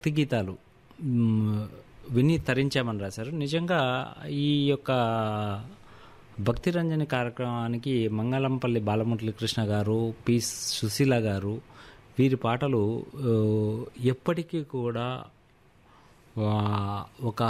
భక్తి గీతాలు మ్, విని తరించామని రాశారు నిజంగా ఈ యొక్క భక్తి రంజని కార్యక్రమానికి మంగళంపల్లి బాలమురళీ కృష్ణ గారు పి సుశీల గారు వీరి పాటలు ఆ, ఎప్పటికీ కూడా ఆ, ఒక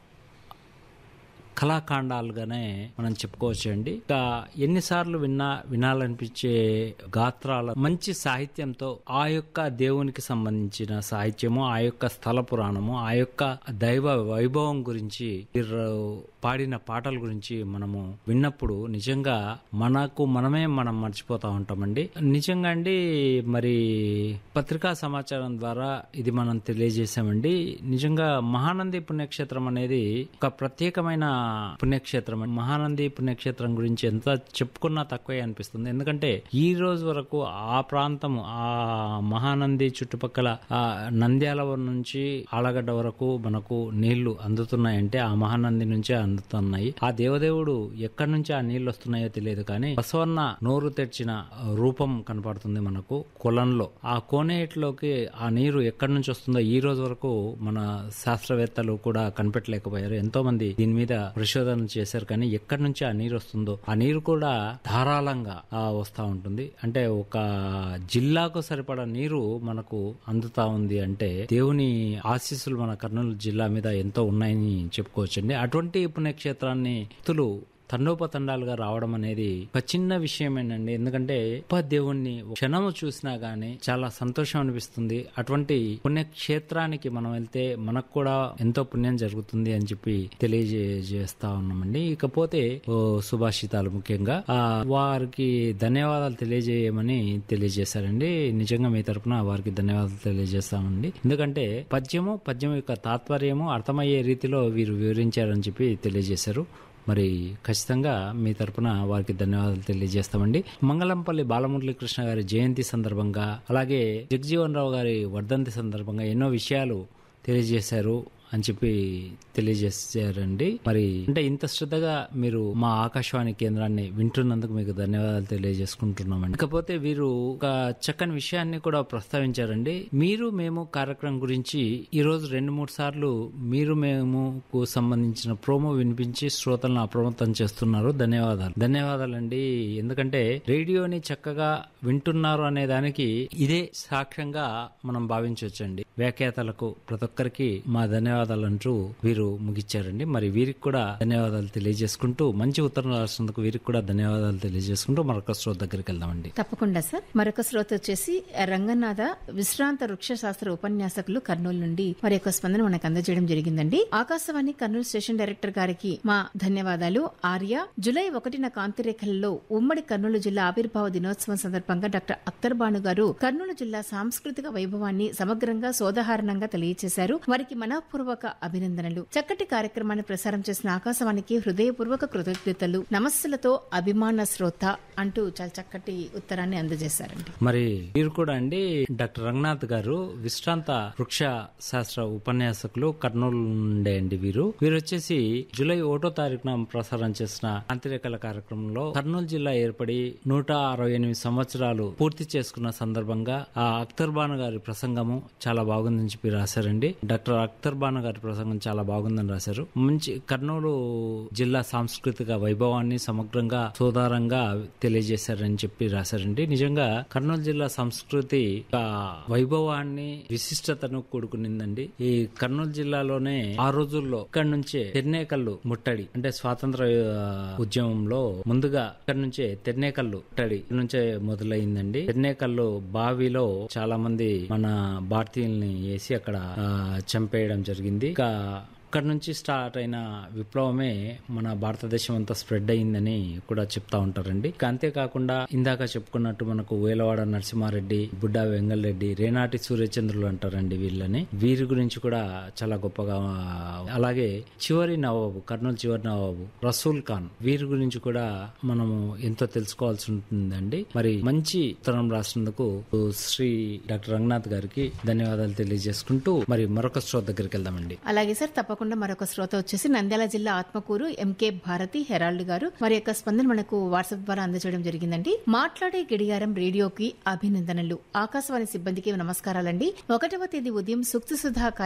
కళాకాండాలుగానే మనం చెప్పుకోవచ్చు అండి ఇంకా ఎన్నిసార్లు విన్నా వినాలనిపించే గాత్రాల మంచి సాహిత్యంతో ఆ యొక్క దేవునికి సంబంధించిన సాహిత్యము ఆ యొక్క స్థల పురాణము ఆ యొక్క దైవ వైభవం గురించి వీరు పాడిన పాటల గురించి మనము విన్నప్పుడు నిజంగా మనకు మనమే మనం మర్చిపోతా ఉంటామండి నిజంగా అండి మరి పత్రికా సమాచారం ద్వారా ఇది మనం తెలియజేశామండి నిజంగా మహానంది పుణ్యక్షేత్రం అనేది ఒక ప్రత్యేకమైన పుణ్యక్షేత్రం అండి. మహానంది పుణ్యక్షేత్రం గురించి ఎంత చెప్పుకున్నా తక్కువే అనిపిస్తుంది ఎందుకంటే ఈ రోజు వరకు ఆ ప్రాంతం ఆ మహానంది చుట్టుపక్కల ఆ నంద్యాల నుంచి ఆలగడ్డ వరకు మనకు నీళ్లు అందుతున్నాయంటే ఆ మహానంది నుంచే అందుతున్నాయి ఆ దేవదేవుడు ఎక్కడి నుంచి ఆ నీళ్లు వస్తున్నాయో తెలియదు కానీ బసవన్న నోరు తెచ్చిన రూపం కనపడుతుంది మనకు కొలంలో ఆ కోనేటిలోకి ఆ నీరు ఎక్కడి నుంచి వస్తుందో ఈ రోజు వరకు మన శాస్త్రవేత్తలు కూడా కనిపెట్టలేకపోయారు ఎంతో మంది దీని మీద పరిశోధన చేశారు కానీ ఎక్కడి నుంచి ఆ నీరు వస్తుందో ఆ నీరు కూడా ధారాళంగా ఆ, వస్తా ఉంటుంది అంటే ఒక జిల్లాకు సరిపడా నీరు మనకు అందుతా ఉంది అంటే దేవుని ఆశీస్సులు మన కర్నూలు జిల్లా మీద ఎంతో ఉన్నాయని చెప్పుకోవచ్చండి అటువంటి పుణ్యక్షేత్రాన్ని భక్తులు తండోపతండాలుగా రావడం అనేది ఒక చిన్న విషయమేనండి ఎందుకంటే గొప్ప దేవుణ్ణి క్షణము చూసినా గానీ చాలా సంతోషం అనిపిస్తుంది అటువంటి పుణ్యక్షేత్రానికి మనం వెళ్తే మనకు కూడా ఎంతో పుణ్యం జరుగుతుంది అని చెప్పి తెలియజేస్తా ఉన్నామండి ఇకపోతే ఓ సుభాషితాలు ముఖ్యంగా ఆ వారికి ధన్యవాదాలు తెలియజేయమని తెలియజేశారండి నిజంగా మీ తరపున వారికి ధన్యవాదాలు తెలియజేస్తామండి ఎందుకంటే పద్యము పద్యం యొక్క తాత్పర్యము అర్థమయ్యే రీతిలో వీరు వివరించారని చెప్పి తెలియజేశారు మరి ఖచ్చితంగా మీ తరపున వారికి ధన్యవాదాలు తెలియజేస్తామండి మంగళంపల్లి బాలమురళీ కృష్ణ గారి జయంతి సందర్భంగా అలాగే జగజీవన్ రావు గారి వర్ధంతి సందర్భంగా ఎన్నో విషయాలు తెలియజేశారు అని చెప్పి తెలియజేశారండి మరి అంటే ఇంత శ్రద్ధగా మీరు మా ఆకాశవాణి కేంద్రాన్ని వింటున్నందుకు మీకు ధన్యవాదాలు తెలియజేసుకుంటున్నామండి ఇకపోతే వీరు ఒక చక్కని విషయాన్ని కూడా ప్రస్తావించారండి మీరు మేము కార్యక్రమం గురించి ఈ రోజు రెండు మూడు సార్లు మీరు మేముకు సంబంధించిన ప్రోమో వినిపించి శ్రోతలను అప్రమత్తం చేస్తున్నారు ధన్యవాదాలు ధన్యవాదాలండి ఎందుకంటే రేడియోని చక్కగా వింటున్నారు అనే దానికి ఇదే సాక్ష్యంగా మనం భావించవచ్చండి వ్యాఖ్యాతలకు ప్రతి ఒక్కరికి మా ధన్యవాదాలు అంటూ వీరు ముగిచ్చారండి మరి వీరికి కూడా ధన్యవాదాలు తెలియజేసుకుంటూ మంచి ఉత్తరం రాసినందుకు వీరికి కూడా ధన్యవాదాలు తెలియజేసుకుంటూ మరొక శ్రోత దగ్గరికి వెళ్దామండి తప్పకుండా సార్ మరొక శ్రోత వచ్చేసి రంగనాథ విశ్రాంత వృక్ష శాస్త్ర ఉపన్యాసకులు కర్నూలు నుండి మరి యొక్క స్పందన మనకు అందజేయడం జరిగిందండి ఆకాశవాణి కర్నూలు స్టేషన్ డైరెక్టర్ గారికి మా ధన్యవాదాలు ఆర్య జులై ఒకటిన కాంతిరేఖలలో ఉమ్మడి కర్నూలు జిల్లా ఆవిర్భావ దినోత్సవం సందర్భంగా డాక్టర్ అఖ్తర్ బాను గారు కర్నూలు జిల్లా సాంస్కృతిక వైభవాన్ని సమగ్రంగా సోదాహరణంగా తెలియజేశారు వారికి మనఃపూర్వక అభినందనలు చక్కటి కార్యక్రమాన్ని ప్రసారం చేసిన ఆకాశవాణికి హృదయపూర్వక కృతజ్ఞతలు నమస్సులతో అభిమాన శ్రోత అంటూ చాలా చక్కటి ఉత్తరాన్ని అందజేశారండి మరి వీరు కూడా అండి డాక్టర్ రంగనాథ్ గారు విశ్రాంత వృక్ష శాస్త్ర ఉపన్యాసకులు కర్నూలు నుండే అండి వీరు వీరు వచ్చేసి జూలై ఒకటో తారీఖున ప్రసారం చేసిన అంతిరేకల కార్యక్రమంలో కర్నూలు జిల్లా ఏర్పడి నూట అరవై ఎనిమిది సంవత్సరాలు పూర్తి చేసుకున్న సందర్భంగా ఆ అఖ్తర్ బాను గారి ప్రసంగము చాలా బాగుందని చెప్పి రాశారండి డాక్టర్ అఖ్తర్ బాను గారి ప్రసంగం చాలా బాగుందని రాశారు మంచి కర్నూలు జిల్లా సాంస్కృతిక వైభవాన్ని సమగ్రంగా సోదారంగా తెలియజేశారని చెప్పి రాశారండి నిజంగా కర్నూలు జిల్లా సంస్కృతి ఒక వైభవాన్ని విశిష్టతను కూడుకునిందండి ఈ కర్నూలు జిల్లాలోనే ఆ రోజుల్లో ఇక్కడి నుంచే తెన్నేకల్లు ముట్టడి అంటే స్వాతంత్ర ఆ, ఉద్యమంలో ముందుగా ఇక్కడ నుంచే తెన్నేకల్లు ముట్టడి ఇక్కడి నుంచే మొదలైందండి తెన్నేకల్లు బావిలో చాలా మంది మన భారతీయుల్ని వేసి అక్కడ ఆ, చంపేయడం జరిగింది ఇంకా అక్కడ నుంచి స్టార్ట్ అయిన విప్లవమే మన భారతదేశం అంతా స్ప్రెడ్ అయిందని కూడా చెప్తా ఉంటారండి ఇక అంతేకాకుండా ఇందాక చెప్పుకున్నట్టు మనకు వేలవాడ నరసింహారెడ్డి బుడ్డా వెంగళరెడ్డి రేనాటి సూర్యచంద్రులు అంటారండి వీళ్ళని వీరి గురించి కూడా చాలా గొప్పగా అలాగే చివరి నవాబు కర్నూలు చివరి నవాబు రసూల్ ఖాన్ వీరి గురించి కూడా మనము ఎంతో తెలుసుకోవాల్సి ఉంటుందండి మరి మంచి ఉత్తరం రాసినందుకు శ్రీ డాక్టర్ రంగనాథ్ గారికి ధన్యవాదాలు తెలియజేసుకుంటూ మరి మరొక శ్రోత దగ్గరికి వెళ్దామండి అలాగే సార్ తప్పకుండా తప్పకుండా మరొక శ్రోత వచ్చేసి నంద్యాల జిల్లా ఆత్మకూరు ఎంకే భారతి హెరాల్డ్ గారు మరి యొక్క స్పందన మనకు వాట్సాప్ ద్వారా అందజేయడం జరిగిందండి మాట్లాడే గడియారం రేడియోకి అభినందనలు ఆకాశవాణి సిబ్బందికి నమస్కారాలండి ఒకటవ తేదీ ఉదయం సూక్తి సుధా